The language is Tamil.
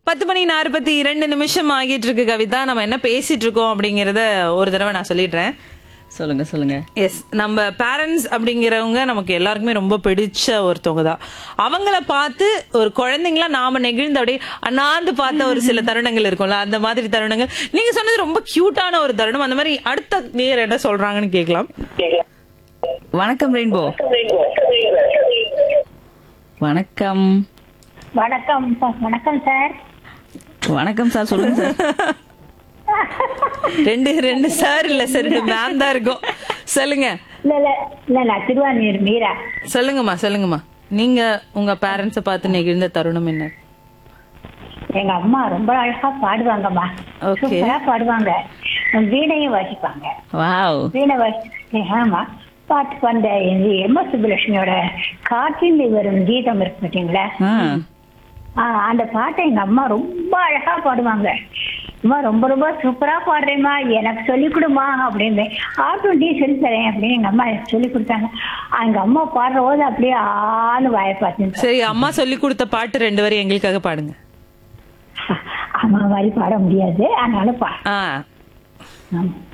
பத்து மணி நாற்பத்தி இரண்டு நிமிஷம் ஆகிட்டு இருக்கு கவிதா நம்ம என்ன பேசிட்டு இருக்கோம் அப்படிங்கறத ஒரு தடவை நான் சொல்லிடுறேன் சொல்லுங்க சொல்லுங்க எஸ் நம்ம பேரண்ட்ஸ் அப்படிங்கிறவங்க நமக்கு எல்லாருக்குமே ரொம்ப பிடிச்ச ஒருத்தவங்க தான் அவங்கள பார்த்து ஒரு குழந்தைங்களா நாம நெகிழ்ந்து அப்படியே அண்ணாந்து பார்த்த ஒரு சில தருணங்கள் இருக்கும்ல அந்த மாதிரி தருணங்கள் நீங்க சொன்னது ரொம்ப கியூட்டான ஒரு தருணம் அந்த மாதிரி அடுத்த நேர் என்ன சொல்றாங்கன்னு கேட்கலாம் வணக்கம் ரெயின்போ வணக்கம் வணக்கம் ப- வணக்கம் சார் வணக்கம் சார் சொல்லுங்க சார் ரெண்டு ரெண்டு சார் இல்ல சார் ரெண்டு மேம் தான் இருக்கும் சொல்லுங்க இல்ல இல்ல இல்ல நான் திருவாரூர் மீரா சொல்லுங்கம்மா சொல்லுங்கம்மா நீங்க உங்க பேரண்ட்ஸ பார்த்து நெகிழ்ந்த தருணம் என்ன எங்க அம்மா ரொம்ப அழகா பாடுவாங்கம்மா Okay. சூப்பரா பாடுவாங்க வீணையும் வாசிப்பாங்க வாவ் வீணை வாசி ஆமா பாட்டு அந்த எம் எஸ் சுப்புலட்சுமியோட காற்றில் வரும் கீதம் இருக்கு பார்த்தீங்களா ஆ ஆ, அந்த பாட்டை எங்க அம்மா ரொம்ப அழகா பாடுவாங்க அம்மா ரொம்ப ரொம்ப சூப்பரா பாடுறேம்மா எனக்கு சொல்லி கொடுமா அப்படின்னு ஆட்டும் டீ சொல்லி தரேன் அப்படின்னு எங்க அம்மா எனக்கு சொல்லி கொடுத்தாங்க எங்க அம்மா பாடுற போது அப்படியே ஆளு வாய பார்த்து சரி அம்மா சொல்லி கொடுத்த பாட்டு ரெண்டு வரி எங்களுக்காக பாடுங்க அம்மா மாதிரி பாட முடியாது அதனால பா ஆ ஆமா.